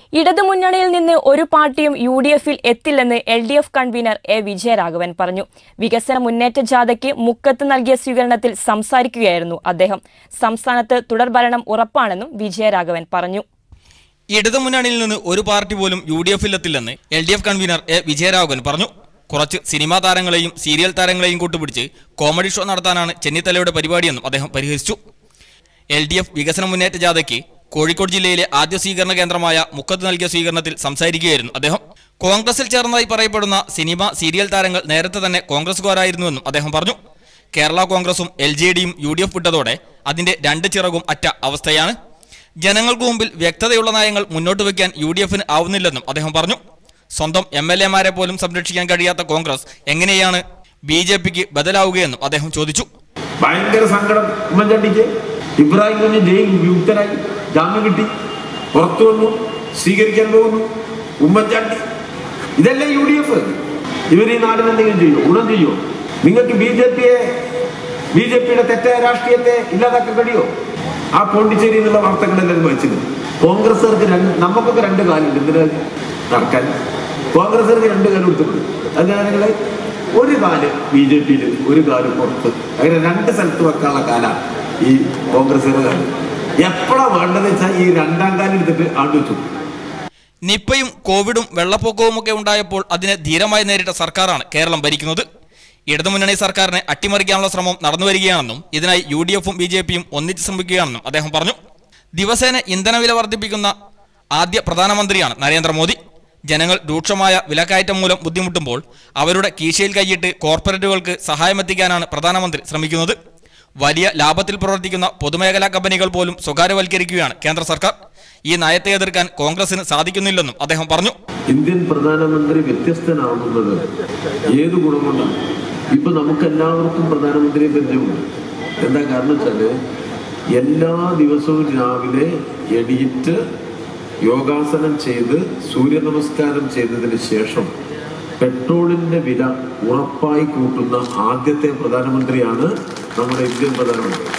ഇടതുമുന്നണിയിൽ നിന്ന് ഒരു പാർട്ടിയും യു ഡി എഫിൽ എത്തില്ലെന്ന് L D F convenor A Vijayaraghavan പറഞ്ഞു വികസന മുന്നേറ്റ ജാഥയ്ക്ക് മുക്കത്ത് നൽകിയ സ്വീകരണത്തിൽ സംസാരിക്കുകയായിരുന്നു അദ്ദേഹം സംസ്ഥാനത്ത് തുടർഭരണം ഉറപ്പാണെന്നും വിജയരാഘവൻ പറഞ്ഞു ഇടതുമുന്നണിയിൽ നിന്ന് ഒരു പാർട്ടി പോലും യു ഡി എഫിലെത്തില്ലെന്ന് L D F convenor A Vijayaraghavan പറഞ്ഞു കുറച്ച് സിനിമാ താരങ്ങളെയും സീരിയൽ താരങ്ങളെയും കൂട്ടുപിടിച്ച് കോമഡി ഷോ നടത്താനാണ് ചെന്നിത്തലയുടെ പരിപാടിയെന്നും അദ്ദേഹം പരിഹസിച്ചു എൽ ഡി എഫ് വികസന മുന്നേറ്റ ജാഥയ്ക്ക് കോഴിക്കോട് ജില്ലയിലെ ആദ്യ സ്വീകരണ കേന്ദ്രമായ മുക്കത്ത് നൽകിയ സ്വീകരണത്തിൽ സംസാരിക്കുകയായിരുന്നു അദ്ദേഹം കോൺഗ്രസിൽ ചേർന്നതായി പറയപ്പെടുന്ന സിനിമ സീരിയൽ താരങ്ങൾ നേരത്തെ തന്നെ കോൺഗ്രസുകാരായിരുന്നുവെന്നും അദ്ദേഹം പറഞ്ഞു കേരള കോൺഗ്രസും എൽ ജെ ഡിയും യു ഡി എഫ് വിട്ടതോടെ അതിന്റെ രണ്ട് ചിറകും അറ്റ അവസ്ഥയാണ് ജനങ്ങൾക്ക് മുമ്പിൽ വ്യക്തതയുള്ള നയങ്ങൾ മുന്നോട്ട് വയ്ക്കാൻ യു ഡി എഫിന് ആവുന്നില്ലെന്നും അദ്ദേഹം പറഞ്ഞു സ്വന്തം എം എൽ എമാരെ പോലും സംരക്ഷിക്കാൻ കഴിയാത്ത കോൺഗ്രസ് എങ്ങനെയാണ് ബി ജെ പിക്ക് ബദലാവുകയെന്നും അദ്ദേഹം ചോദിച്ചു ഭയങ്കര സങ്കടം ഉമ്മൻചാണ്ടിക്ക് ഇബ്രാഹിം കുഞ്ഞ് ജയിൽ വിമുക്തനായി ജാമ്യം കിട്ടി പുറത്തു വന്നു സ്വീകരിക്കാൻ പോകുന്നു ഉമ്മൻചാണ്ടി ഇതല്ലേ യു ഡി എഫ് ഇവർ ഈ നാടിന് എന്തെങ്കിലും ചെയ്യോ ഗുണം ചെയ്യോ നിങ്ങൾക്ക് ബി ജെ പിയെ ബി ജെ പിയുടെ തെറ്റായ രാഷ്ട്രീയത്തെ ഇല്ലാതാക്കാൻ കഴിയോ ആ പോണ്ടിച്ചേരി എന്നുള്ള വാർത്തകളെല്ലാം വായിച്ചത് കോൺഗ്രസ്സുകാർക്ക് രണ്ട് നമുക്കൊക്കെ രണ്ട് കാലുണ്ട് എന്തിനാ നടക്കാൻ കോൺഗ്രസ്സുകാർക്ക് രണ്ട് കാലം കൊടുത്തിട്ടുണ്ട് അങ്ങനെ ഒരു കാല് ബി ജെ പിയിൽ ഒരു കാല് പുറത്ത് അങ്ങനെ രണ്ട് സ്ഥലത്ത് വെക്കാനുള്ള കാലാണ് ഈ കോൺഗ്രസ്സുകാരുടെ കാലം എപ്പോഴാ വേണ്ടതെന്ന് വെച്ചാൽ ഈ രണ്ടാം കാലം എടുത്തിട്ട് ആണ്ട് വെച്ചു നിപ്പയും കോവിഡും വെള്ളപ്പൊക്കവുമൊക്കെ ഉണ്ടായപ്പോൾ അതിനെ ധീരമായി നേരിട്ട സർക്കാരാണ് കേരളം ഭരിക്കുന്നത് ഇടതുമുന്നണി സർക്കാരിനെ അട്ടിമറിക്കാനുള്ള ശ്രമം നടന്നുവരികയാണെന്നും ഇതിനായി യു ഡി എഫും ബി ജെ പിയും ഒന്നിച്ച് ശ്രമിക്കുകയാണെന്നും അദ്ദേഹം പറഞ്ഞു ദിവസേന ഇന്ധനവില വർദ്ധിപ്പിക്കുന്ന ആദ്യ പ്രധാനമന്ത്രിയാണ് നരേന്ദ്രമോദി ജനങ്ങൾ രൂക്ഷമായ വിലക്കയറ്റം മൂലം ബുദ്ധിമുട്ടുമ്പോൾ അവരുടെ കീശയിൽ കൈയിട്ട് കോർപ്പറേറ്റുകൾക്ക് സഹായമെത്തിക്കാനാണ് പ്രധാനമന്ത്രി ശ്രമിക്കുന്നത് വലിയ ലാഭത്തിൽ പ്രവർത്തിക്കുന്ന പൊതുമേഖലാ കമ്പനികൾ പോലും സ്വകാര്യവൽക്കരിക്കുകയാണ് കേന്ദ്ര സർക്കാർ ഈ നയത്തെ എതിർക്കാൻ കോൺഗ്രസിന് സാധിക്കുന്നില്ലെന്നും അദ്ദേഹം പറഞ്ഞു ഇന്ത്യൻ പ്രധാനമന്ത്രി വ്യത്യസ്തനാവുന്നത് ഏത് ഗുണം കൊണ്ടാണ് ഇപ്പൊ നമുക്ക് എല്ലാവർക്കും പ്രധാനമന്ത്രിയെ പരിചയമുണ്ട് എന്താ കാരണം വെച്ചാല് എല്ലാ ദിവസവും രാവിലെ എണീറ്റ് യോഗാസനം ചെയ്ത് സൂര്യ നമസ്കാരം ചെയ്തതിന് ശേഷം പെട്രോളിന്റെ വില ഉറപ്പായി കൂട്ടുന്ന ആദ്യത്തെ പ്രധാനമന്ത്രിയാണ് നമ്മുടെ ഇന്ത്യൻ പ്രധാനമന്ത്രി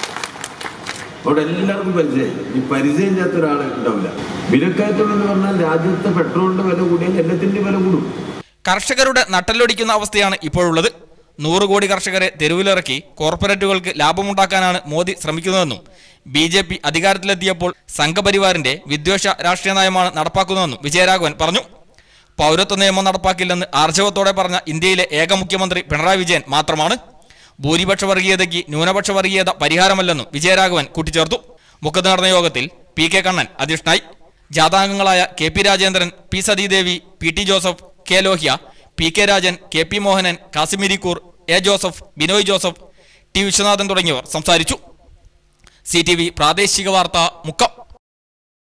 അവിടെ എല്ലാവർക്കും പരിചയം ഈ പരിചയം ഇല്ലാത്ത ഒരാൾ ഉണ്ടാവില്ല വിലക്കയറ്റം എന്ന് പറഞ്ഞാൽ രാജ്യത്തെ പെട്രോളിന്റെ വില കൂടിയാൽ എല്ലാത്തിന്റെ വില കൂടും കർഷകരുടെ നട്ടലൊടിക്കുന്ന അവസ്ഥയാണ് ഇപ്പോഴുള്ളത് നൂറ് കോടി കർഷകരെ തെരുവിലിറക്കി കോർപ്പറേറ്റുകൾക്ക് ലാഭമുണ്ടാക്കാനാണ് മോദി ശ്രമിക്കുന്നതെന്നും ബി ജെ പി അധികാരത്തിലെത്തിയപ്പോൾ സംഘപരിവാറിന്റെ വിദ്വേഷ രാഷ്ട്രീയ നയമാണ് നടപ്പാക്കുന്നതെന്നും വിജയരാഘവൻ പറഞ്ഞു പൗരത്വ നിയമം നടപ്പാക്കില്ലെന്ന് ആർജവത്തോടെ പറഞ്ഞ ഇന്ത്യയിലെ ഏക മുഖ്യമന്ത്രി പിണറായി വിജയൻ മാത്രമാണ് ഭൂരിപക്ഷ വർഗീയതയ്ക്ക് ന്യൂനപക്ഷ വർഗീയത പരിഹാരമല്ലെന്നും വിജയരാഘവൻ കൂട്ടിച്ചേർത്തു മുഖത്ത് നടന്ന യോഗത്തിൽ പി കെ കണ്ണൻ അധ്യക്ഷനായി ജാഥാംഗങ്ങളായ K P Rajendran P Sathidevi P T Joseph K Lohya P K Rajan K P Mohanan Kasim Irikkur A Joseph Binoy Joseph T Viswanathan തുടങ്ങിയവർ സംസാരിച്ചു സി ടി വി പ്രാദേശിക വാർത്ത മുക്കം